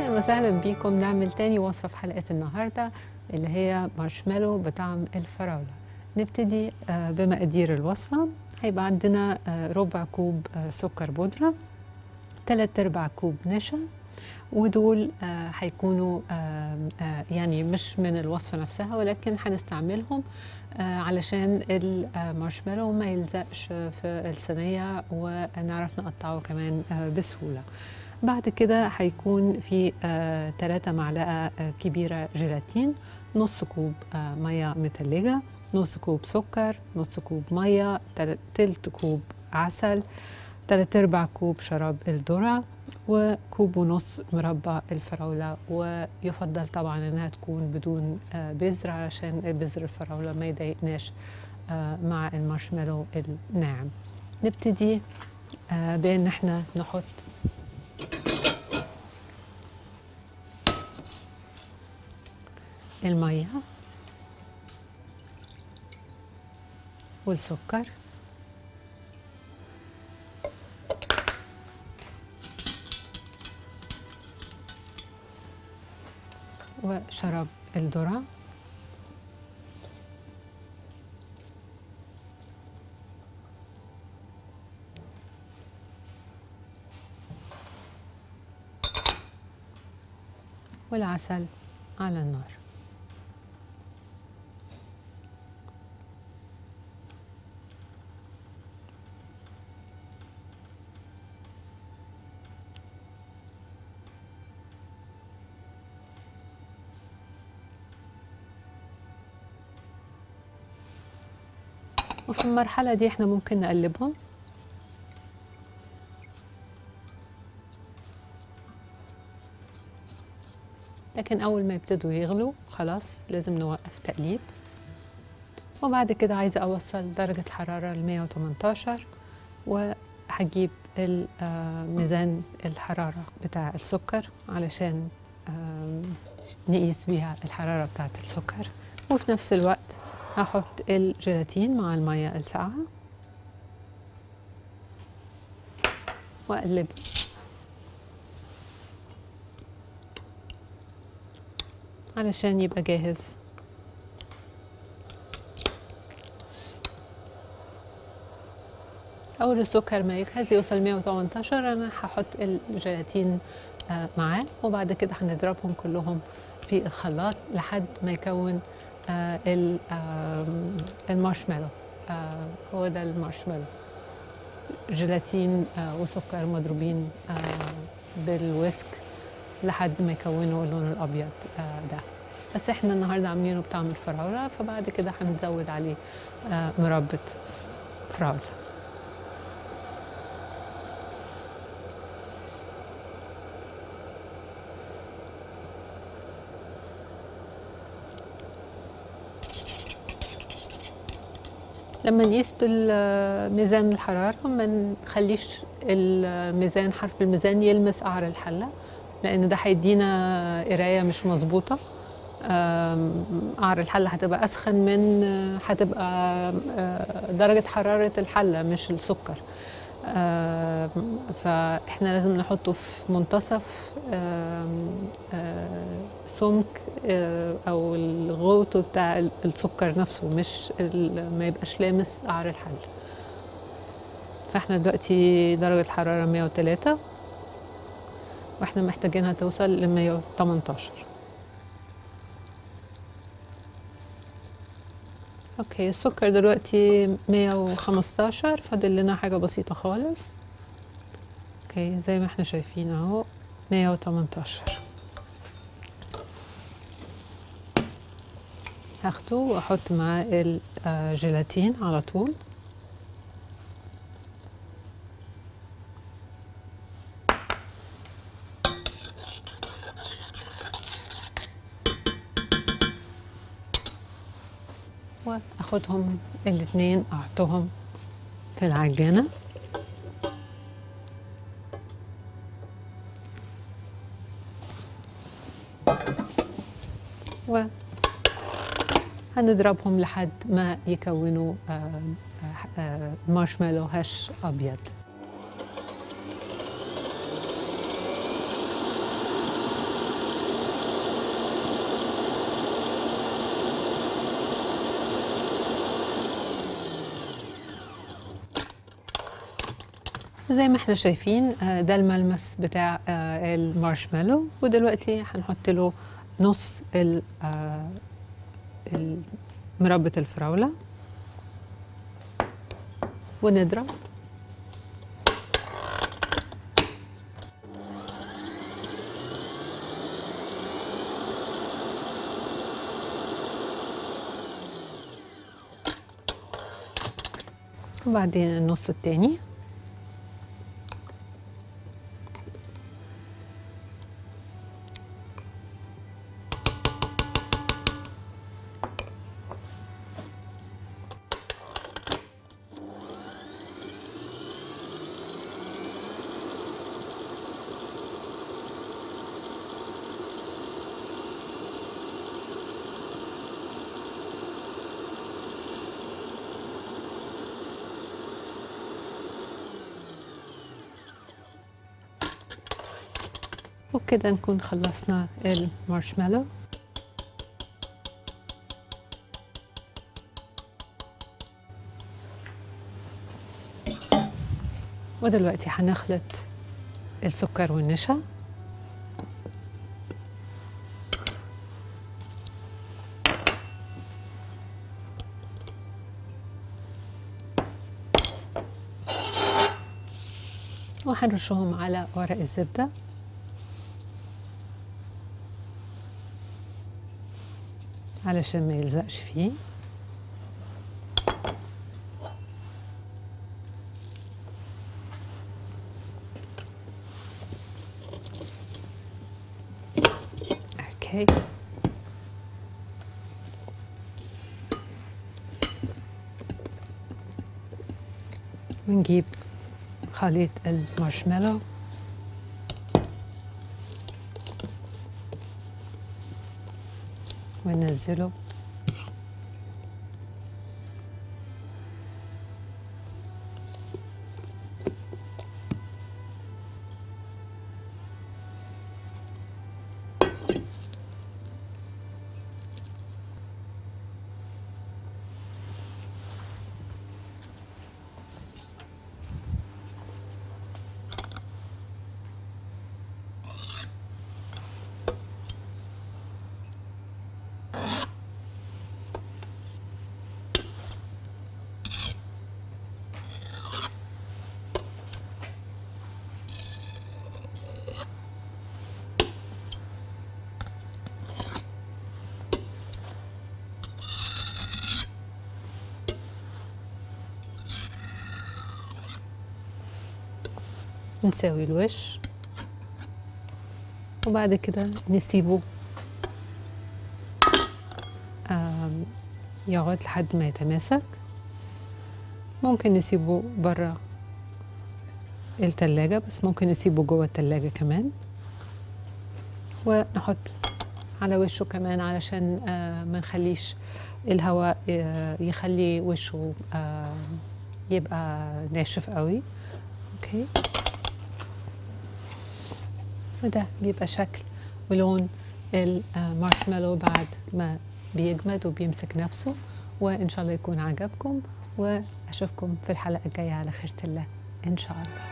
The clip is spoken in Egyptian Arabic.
اهلا وسهلا بيكم نعمل تاني وصفه في حلقه النهارده اللي هي مارشميلو بطعم الفراوله نبتدي آه، بمقادير الوصفه هيبقى عندنا آه، ربع كوب آه، سكر بودره تلات ارباع كوب نشا ودول آه، هيكونوا آه، آه، يعني مش من الوصفه نفسها ولكن هنستعملهم آه، علشان المارشميلو ما يلزقش في الصينيه ونعرف نقطعه كمان آه، بسهوله بعد كده هيكون في آه 3 معلقة آه كبيرة جيلاتين نص كوب آه مية متلجة نص كوب سكر نص كوب مية تل- تلت كوب عسل تلات ارباع كوب شراب الذرة وكوب ونص مربى الفراولة ويفضل طبعا انها تكون بدون آه بذر علشان بذر الفراولة ما يضايقناش آه مع المارشميلو الناعم نبتدي آه بان احنا نحط المية والسكر وشراب الذرة والعسل على النار وفي المرحلة دي احنا ممكن نقلبهم لكن أول ما يبتدوا يغلوا خلاص لازم نوقف تقليب وبعد كده عايزة أوصل درجة الحرارة ل 118 وهجيب ال- آه، ميزان الحرارة بتاع السكر علشان آم، نقيس بيها الحرارة بتاعة السكر وفي نفس الوقت هحط الجيلاتين مع المية الساقعة وأقلبه علشان يبقى جاهز أول السكر ما يجهز يوصل 118 أنا هحط الجيلاتين آه، معاه وبعد كده هنضربهم كلهم في الخلاط لحد ما يكون آه، ال- آم، المارشميلو آه، هو ده المارشميلو جيلاتين آه، وسكر مضروبين آه، بالويسك لحد ما يكونوا اللون الأبيض آه، ده بس احنا النهارده عاملينه بطعم الفراولة فبعد كده هنزود عليه آه، مربى فراولة لما نقيس بالميزان الحرارة ما نخليش الميزان حرف الميزان يلمس قعر الحلة لأن ده هيدينا قراية مش مظبوطة آم، قعر الحلة هتبقى أسخن من هتبقى آه، درجة حرارة الحلة مش السكر آم، فإحنا لازم نحطه في منتصف آم، آه، سمك آه، أو الغوط بتاع السكر نفسه مش ال- ما يبقاش لامس قعر الحل فاحنا دلوقتي درجة الحرارة 103 واحنا محتاجينها توصل ل 118 اوكي السكر دلوقتي 115 فاضل لنا حاجة بسيطة خالص اوكي زي ما احنا شايفين اهو 118 هاخده واحط معاه الجيلاتين على طول واخدهم الاتنين احطهم في العجانة و هنضربهم لحد ما يكونوا آه، آه، آه، مارشميلو هش أبيض زي ما احنا شايفين آه، ده الملمس بتاع آه، المارشميلو ودلوقتي هنحط له نص ال- آه، ال- مربى الفراولة ونضرب وبعدين النص التاني وبكده نكون خلصنا المارشميلو ودلوقتي هنخلط السكر والنشا وهنرشهم على ورق الزبده علشان ما يلزقش فيه اوكي ونجيب خليط المارشميلو وننزله نساوي الوش وبعد كده نسيبه آم، يقعد لحد ما يتماسك ممكن نسيبه برا التلاجة بس ممكن نسيبه جوه التلاجة كمان ونحط على وشه كمان علشان آه، ما نخليش الهواء آه، يخلي وشه آه، يبقى ناشف قوي اوكي وده بيبقى شكل ولون المارشميلو بعد ما بيجمد وبيمسك نفسه وإن شاء الله يكون عجبكم وأشوفكم في الحلقة الجاية على خيرة الله إن شاء الله